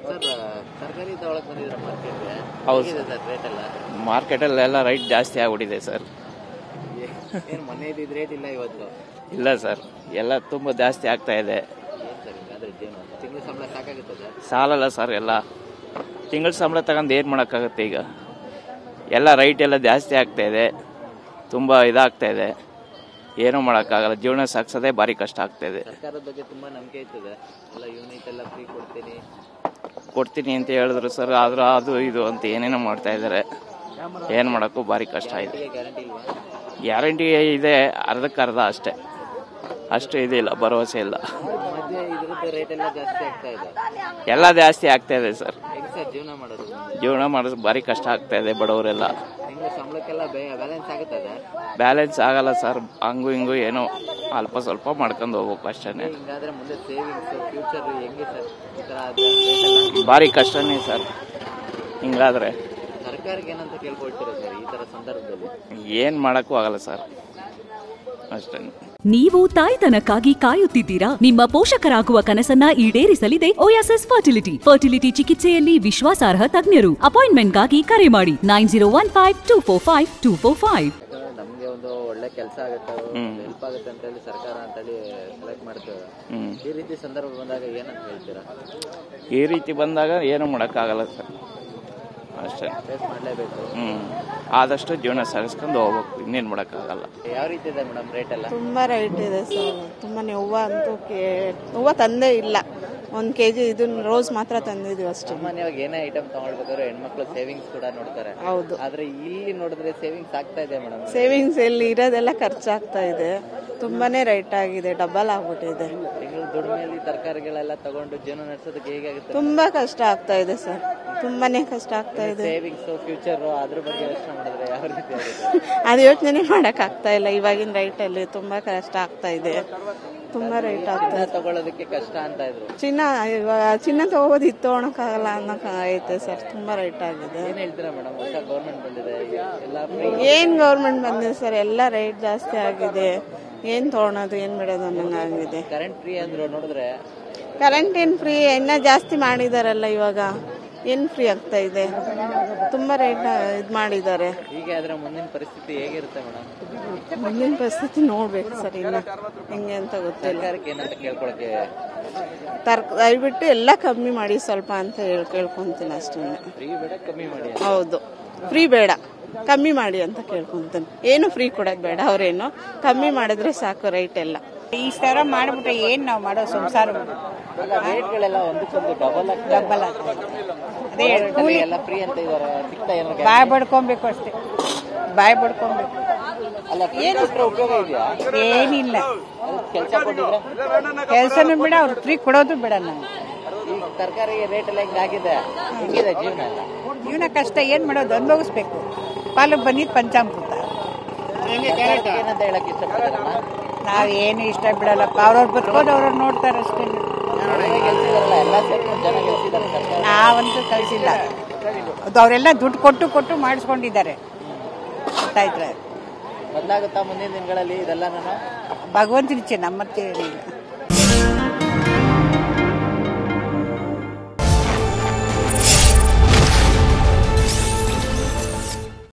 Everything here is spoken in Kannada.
ಸರ್ ತರಕಾರಿ ತಗೊಳಕ್ ಬಂದಿದ್ರ ಮಾರ್ಕೆಟ್ಗೆ ಹೌದು ಹೇಗಿದೆ ಸರ್ ರೇಟ್ ಎಲ್ಲ ಮಾರ್ಕೆಟಲ್ಲೆಲ್ಲ ರೈಟ್ ಜಾಸ್ತಿ ಆಗ್ಬಿಟ್ಟಿದೆ ಸರ್ ಏನ್ ಮೊನ್ನೆ ಇದ್ದಿದ್ ರೇಟ್ ಇಲ್ಲ ಇವತ್ತು ಇಲ್ಲ ಸರ್ ಎಲ್ಲ ತುಂಬ ಜಾಸ್ತಿ ಆಗ್ತಾ ಇದೆ ಏನ್ ಸರ್ ಹಿಂಗಾದ್ರೆ ಜೀವನ ತಿಂಗಳ ಸಂಬಳ ಸಾಕಾಗುತ್ತದೆ ಸಾಲಲ್ಲ ಸರ್ ಎಲ್ಲ ತಿಂಗಳ ಸಂಬಳ ತಗೊಂಡು ಏನು ಮಾಡೋಕ್ಕಾಗುತ್ತೆ ಈಗ ಎಲ್ಲ ರೈಟ್ ಎಲ್ಲ ಜಾಸ್ತಿ ಆಗ್ತಾ ಇದೆ ತುಂಬ ಇದಾಗ್ತಾ ಇದೆ ಏನೂ ಮಾಡೋಕ್ಕಾಗಲ್ಲ ಜೀವನ ಸಾಗಿಸೋದೇ ಭಾರಿ ಕಷ್ಟ ಆಗ್ತಾ ಇದೆ ಸರ್ಕಾರದ ಬಗ್ಗೆ ತುಂಬಾ ನಂಬಿಕೆ ಇರ್ತದೆ ಎಲ್ಲ ಯೂನಿಟ್ ಎಲ್ಲ ಫ್ರೀ ಕೊಡ್ತೀನಿ ಕೊಡ್ತೀನಿ ಅಂತ ಹೇಳಿದ್ರು ಸರ್ ಆದರೂ ಅದು ಇದು ಅಂತ ಏನೇನೋ ಮಾಡ್ತಾ ಇದ್ದಾರೆ ಏನು ಮಾಡೋಕ್ಕೂ ಭಾರಿ ಕಷ್ಟ ಇದೆ ಗ್ಯಾರಂಟಿ ಇಲ್ವಾ ಗ್ಯಾರಂಟಿ ಇದೆ ಅರ್ಧಕ್ಕರ್ಧ ಅಷ್ಟೇ ಅಷ್ಟು ಇದಿಲ್ಲ ಭರವಸೆ ಇಲ್ಲ ಮಧ್ಯೆ ಇದ್ರದ್ದು ರೇಟ್ ಎಲ್ಲ ಜಾಸ್ತಿ ಆಗ್ತಾ ಇದೆ ಎಲ್ಲ ಜಾಸ್ತಿ ಆಗ್ತಾ ಇದೆ ಸರ್ ಹೆಂಗ್ ಸರ್ ಜೀವನ ಮಾಡೋದು ಜೀವನ ಮಾಡೋದು ಭಾರಿ ಕಷ್ಟ ಆಗ್ತಾ ಇದೆ ಬಡವರೆಲ್ಲ ತಿಂಗಳ ಸಂಬಳಕ್ಕೆಲ್ಲ ಬ್ಯಾಲೆನ್ಸ್ ಆಗುತ್ತದೆ ಬ್ಯಾಲೆನ್ಸ್ ಆಗಲ್ಲ ಸರ್ ಹಂಗು ಹಿಂಗು ಏನೋ ಅಲ್ಪ ಸ್ವಲ್ಪ ಮಾಡ್ಕೊಂಡು ಹೋಗ್ಬೇಕು ಅಷ್ಟೇ ಹಿಂಗಾದ್ರೆ ಮುಂದೆ ಸೇವಿಂಗ್ಸ್ ಫ್ಯೂಚರ್ ಹೆಂಗೆ ಸರ್ ಈ ತರ rate ಎಲ್ಲ ಭಾರಿ ಕಷ್ಟನೇ ಸರ್ ಹಿಂಗಾದ್ರೆ ಸರ್ಕಾರಕ್ಕೆ ಏನಂತ ಕೇಳ್ಕೊಳ್ತೀರಾ ಸರ್ ಈ ತರ ಸಂದರ್ಭದಲ್ಲಿ ಏನು ಮಾಡೋಕ್ಕೂ ಆಗಲ್ಲ ಸರ್ ಅಷ್ಟೇ ನೀವು ತಾಯ್ತನಕ್ಕಾಗಿ ಕಾಯುತ್ತಿದ್ದೀರಾ ನಿಮ್ಮ ಪೋಷಕರಾಗುವ ಕನಸನ್ನ ಈಡೇರಿಸಲಿದೆ ಓಯಾಸಸ್ ಫರ್ಟಿಲಿಟಿ ಫರ್ಟಿಲಿಟಿ ಚಿಕಿತ್ಸೆಯಲ್ಲಿ ವಿಶ್ವಾಸಾರ್ಹ ತಜ್ಞರು ಅಪಾಯಿಂಟ್ಮೆಂಟ್ಗಾಗಿ ಕರೆ ಮಾಡಿ nine zero one five two four five two four five ಯಾಕಂದ್ರೆ ನಮ್ಗೆ ಒಂದು ಒಳ್ಳೆ ಕೆಲಸ ಆಗುತ್ತೆ ಹ್ಮ್. ಹೆಲ್ಪ್ ಆಗುತ್ತೆ ಅಂತ ಹೇಳಿ ಸರ್ಕಾರ ಅಂತ ಹೇಳಿ ಸೆಲೆಕ್ಟ್ ಮಾಡ್ತೇವೆ ಹ್ಞೂ ಈ ರೀತಿ ಸಂದರ್ಭ ಬಂದಾಗ ಏನಂತ ಹೇಳ್ತೀರಾ ಈ ರೀತಿ ಬಂದಾಗ ಏನೂ ಮಾಡೋಕ್ಕಾಗಲ್ಲ ಸರ್ ಅಷ್ಟೇ ಫೇಸ್ ಮಾಡಲೇಬೇಕು ಹ್ಞೂ ಆದಷ್ಟು ಜೀವನ ಸಾಗಿಸ್ಕೊಂಡು ಹೋಗ್ಬೇಕು ಇನ್ನೇನು ಮಾಡೋಕ್ಕಾಗಲ್ಲ ಯಾವ ರೀತಿ ಇದೆ ಮೇಡಮ್ ರೇಟ್ ಎಲ್ಲ ತುಂಬ ರೈಟ್ ಇದೆ ಸರ್ ತುಂಬಾನೇ ಹೂವು ಅಂತೂ ಕೇ ಹೂವು ತಂದೇ ಇಲ್ಲ ಒಂದು ಕೆ ಜಿ ಇದನ್ನ ರೋಸ್ ಮಾತ್ರ ತಂದಿದ್ದೀವಿ ಅಷ್ಟೇ ಸಾಮಾನ್ಯವಾಗಿ ಏನೇ ಐಟಮ್ ತಗೊಳ್ಬೇಕಾದ್ರೆ ಹೆಣ್ಮಕ್ಳು ಸೇವಿಂಗ್ಸ್ ಕೂಡ ನೋಡ್ತಾರೆ ಹೌದು ಆದ್ರೆ ಇಲ್ಲಿ ನೋಡಿದ್ರೆ ಸೇವಿಂಗ್ಸ್ ಆಗ್ತಾ ಇದೆ ಮೇಡಮ್ ಸೇವಿಂಗ್ಸ್ ಎಲ್ಲಿ ಇರೋದೆಲ್ಲ ಖರ್ಚಾಗ್ತಾ ಇದೆ ತುಂಬಾನೇ ರೈಟ್ ಆಗಿದೆ ಡಬಲ್ ಆಗ್ಬಿಟ್ಟಿದೆ ತಿಂಗಳು ದುಡಿಮೆಯಲ್ಲಿ ತರಕಾರಿಗಳೆಲ್ಲ ತಗೊಂಡು ಜೀವನ ನಡೆಸೋದಕ್ಕೆ ಹೇಗಾಗುತ್ತೆ ತುಂಬಾ ಕಷ್ಟ ಆಗ್ತಾ ಇದೆ ಸರ್ ತುಂಬಾನೇ ಕಷ್ಟ ಆಗ್ತಾ ಇದೆ ಸೇವಿಂಗ್ಸ್ ಫ್ಯೂಚರ್ ಅದ್ರ ಬಗ್ಗೆ ಯೋಚನೆ ಮಾಡಿದ್ರೆ ಯಾವ ರೀತಿ ಆಗುತ್ತೆ ಅದು ಯೋಚನೆ ಮಾಡಕ್ ಆಗ್ತಾ ಇಲ್ಲ ಇವಾಗಿನ ರೈಟಲ್ಲಿ ತುಂಬಾ ಕಷ್ಟ ಆಗ್ತಾ ಇದೆ ತುಂಬಾ ರೈಟ್ ಆಗ್ತಾ ಚಿನ್ನ ಇದೆ ತಗೊಳ್ಳೋದಕ್ಕೆ ಕಷ್ಟ ಅಂತ ಇದ್ರು ಚಿನ್ನ ಇವಾಗ ಚಿನ್ನ ತಗೋಬೋದು ಇದು ತೊಗೊಳಕ್ಕಾಗಲ್ಲ ಅನ್ನೋಕೆ ಐತೆ ಸರ್ ತುಂಬಾ ರೈಟ್ ಆಗಿದೆ ಏನ್ ಹೇಳ್ತೀರಾ ಮೇಡಮ್ ಹೊಸ ಗೌರ್ಮೆಂಟ್ ಬಂದಿದೆ ಎಲ್ಲ ಫ್ರೀ ಏನ್ ಗೌರ್ಮೆಂಟ್ ಬಂದಿದೆ ಸರ್ ಎಲ್ಲ ರೇಟ್ ಜಾಸ್ತಿ ಆಗಿದೆ ಏನ್ ತಗೊಳೋದು ಏನ್ ಬಿಡೋದು ಅನ್ನಂಗ ಆಗಿದೆ ಕರೆಂಟ್ ಫ್ರೀ ಅಂದ್ರು ನೋಡಿದ್ರೆ ಕರೆಂಟ್ ಏನ್ ಫ್ರೀ ಇನ್ನ ಜಾಸ್ತಿ ಮಾಡಿದಾರಲ್ಲ ಇವಾಗ ಏನ್ ಫ್ರೀ ಆಗ್ತಾ ಇದೆ ತುಂಬಾ ರೇಟ್ ಇದ್ ಮಾಡಿದ್ದಾರೆ ಹೀಗೆ ಆದ್ರೆ ಮುಂದಿನ ಪರಿಸ್ಥಿತಿ ಹೇಗಿರುತ್ತೆ ಮೇಡಮ್ ಮುಂದಿನ ಪರಿಸ್ಥಿತಿ ನೋಡ್ಬೇಕು ಸರ್ ಇನ್ನ ಹೆಂಗೆ ಅಂತ ಗೊತ್ತಿಲ್ಲ ಸರ್ಕಾರಕ್ಕೆ ಏನಂತ ಕೇಳ್ಕೊಳಕ್ಕೆ ತರ್ಕ ದಯವಿಟ್ಟು ಎಲ್ಲ ಕಮ್ಮಿ ಮಾಡಿ ಸ್ವಲ್ಪ ಅಂತ ಹೇಳಿ ಕೇಳ್ಕೊಂತೀನಿ ಅಷ್ಟೇ ಫ್ರೀ ಬೇಡ ಕಮ್ಮಿ ಮಾಡಿ ಹೌದು ಫ್ರೀ ಬೇಡ ಕಮ್ಮಿ ಮಾಡಿ ಅಂತ ಕೇಳ್ಕೊಂತೀನಿ ಏನು ಫ್ರೀ ಕೊಡೋದು ಬೇಡ ಅವ್ರೇನು ಕಮ್ಮಿ ಮಾಡಿದ್ರೆ ಸಾಕು ರೈಟ್ ಎಲ್ಲ ಈ ತರ ಮಾಡ್ಬಿಟ್ರೆ ಏನ್ ನಾವು ಮಾಡೋ ಸಂಸಾರ ಅಲ್ಲ ರೇಟ್ಗಳೆಲ್ಲ ಒಂದಕ್ಕೊಂದು ಡಬಲ್ ಆಗ್ತಾ ಡಬ್ಬಲ್ ಅದೇ ಕೂಲಿ ಎಲ್ಲ ಫ್ರೀ ಅಂತ ಇದಾರೆ ಸಿಗ್ತಾ ಏನೋ ಬಾಯ್ ಬಡ್ಕೊಬೇಕು ಅಷ್ಟೇ ಬಾಯ್ ಬಡ್ಕೊಬೇಕು ಅಲ್ಲ ಫ್ರೀ ಕೊಟ್ರೆ ಉಪಯೋಗ ಇದೆಯಾ ಏನಿಲ್ಲ ಕೆಲಸ ಕೊಟ್ಟಿದ್ರೆ ಕೆಲ್ಸನೂ ಬಿಡ ಅವ್ರು ಫ್ರೀ ಕೊಡೋದು ಬಿಡ ನಮ್ಗೆ ಈಗ ತರಕಾರಿ ರೇಟ್ ಎಲ್ಲ ಹಿಂಗಾಗಿದೆ ಹಿಂಗಿದೆ ಜೀವನ ಎಲ್ಲ ಜೀವನ ಕಷ್ಟ ಏನ್ ಮಾಡೋದು ಅನುಭವಿಸ್ಬೇಕು ಪಾಲಕ್ ಬಂದಿದ್ದು ಪಂಚಾಮೃತ ಸರ್ಕಾರಕ್ಕೆ ಏನಂತ ಹೇಳಕ್ ಇಷ್ಟಪಡ್ತೀರಮ್ಮ ನಾವ್ ಏನು ಇಷ್ಟ ಬಿಡಲ್ಲಪ್ಪ ಅವ್ರವ್ರು ಬದುಕೋದು ಅವ್ರವ್ರು ನೋಡ್ತಾರೆ ಅಷ್ಟೇ ನೀವೇ ಗೆಲ್ಸಿದಾರಲ್ಲ ಎಲ್ಲ ಸೇರ್ಕೊಂಡು ಜನ ಗೆಲ್ಸಿದಾರೆ ಸರ್ಕಾರ ನಾವಂತೂ ಕಳಿಸಿಲ್ಲ ಅದು ಅವರೆಲ್ಲ ದುಡ್ಡು ಕೊಟ್ಟು ಕೊಟ್ಟು ಮಾಡಿಸ್ಕೊಂಡಿದ್ದಾರೆ ಗೊತ್ತಾಯ್ತಾ ಬದಲಾಗುತ್ತಾ ಮುಂದಿನ ದಿನಗಳಲ್ಲಿ ಇದೆಲ್ಲ ನಾನು ಭಗವಂತನ ಇಚ್ಛೆ ನಮ್ಮತ್ತೆ ಏನಿಲ್ಲ